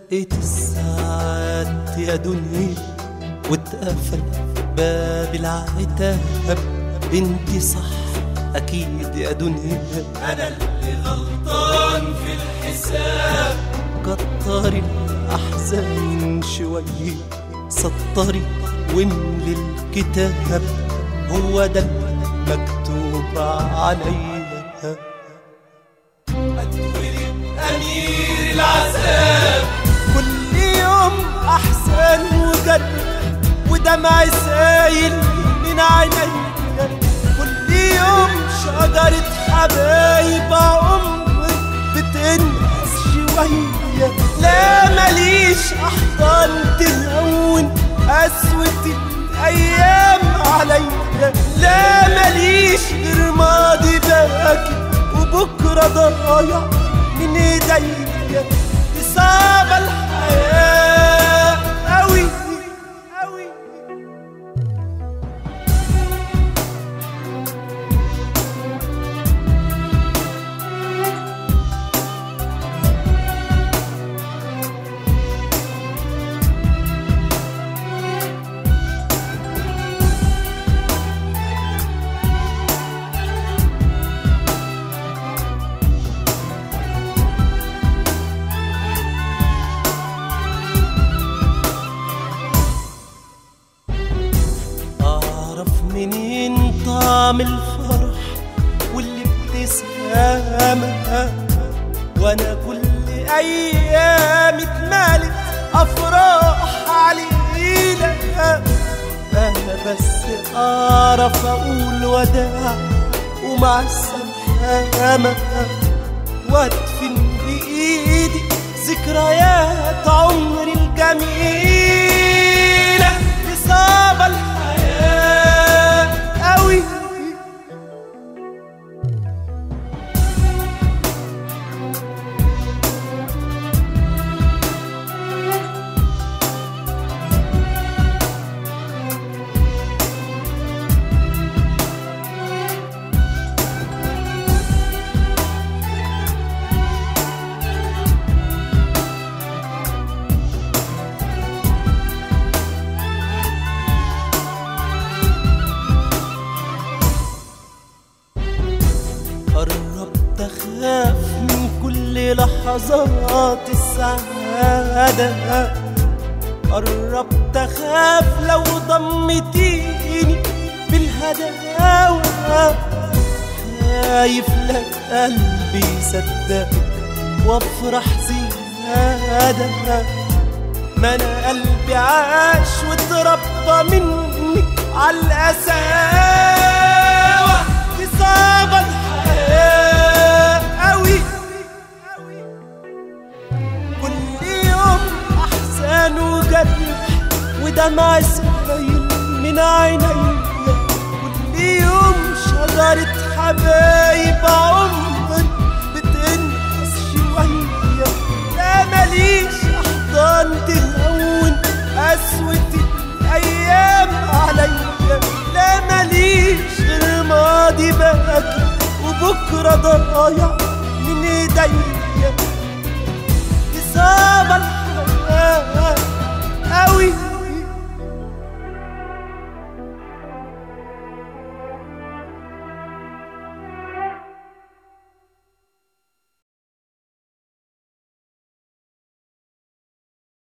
دقت الساعات يا دنيا واتقفل باب العتاب انت صح اكيد يا دنيا انا اللي غلطان في الحساب كتري الاحزان شويه سطري واملي الكتاب هو ده المكتوب عليا اتولد امير العذاب كل يوم احسن وجد ودمع سايل من عينيا كل يوم شجرة حبايب عمري بتنقص شوية لا ماليش أحضان تهون قسوة الأيام عليا لا ماليش غير ماضي باكي وبكرة ضايع من ايديا دي صعبة الحياة أوي أوي أعرف منين طعم الفرح والابتسامة وأنا كل أيام اتمالت أفراح علينا أنا بس أعرف أقول وداع ومع السلامة وأدفن بإيدي ذكريات عمري الجميلة إصابة الحياة أوي قربت أخاف من كل لحظات السعادة قربت أخاف لو ضمتيني بالهداوة خايف لك قلبي يصدق وافرح زيادة ما انا قلبي عاش واتربى مني على القساوة دي صعبة الحياة أوي كل يوم أحزان وجرح ودمع سايل من عينيا كل يوم شجرة حبايب عمري بتنقص شوية لا ماليش أحضان تهون قسوة الأيام عليا لا ماليش غير ماضي باكي وبكرة ضايع من ايديا